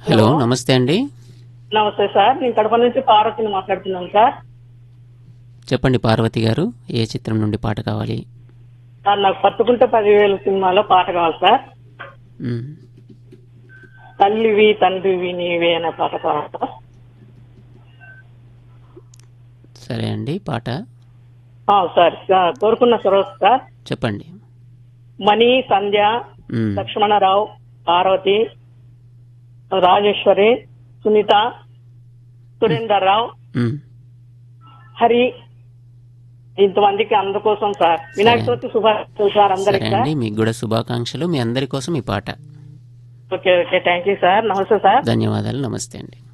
hello నమస్తే అండి నమస్తే సార్ నేను కడప నుంచి పార్వతిని మాట్లాడుతున్నాను సార్ చెప్పండి పార్వతి గారు ఏ చిత్రం నుండి పాట కావాలి సార్ నాకు పట్టుకుంటే పదివేలు సినిమాలో పాట కావాలి సార్ మ్, తల్లివి తండ్రివి నీవే అనే పాట కావాలి సార్ సరే అండి పాట ఆ, సార్ సార్ కోరుకున్న సరోజ్ సార్ చెప్పండి మణి సంధ్య మ్, లక్ష్మణరావు పార్వతి రాజేశ్వరి సునీత సురేందర్ రావు మ్, హరి ఇంతమందికి అందుకోసం సార్ వినాయక చవితి శుభాకాంక్షలు సార్ సరే అందరికి సార్ అండి మీకు కూడా శుభాకాంక్షలు మీ అందరి కోసం ఈ పాట okay okay thank you sir నమస్తే సార్ ధన్యవాదాలు నమస్తే అండి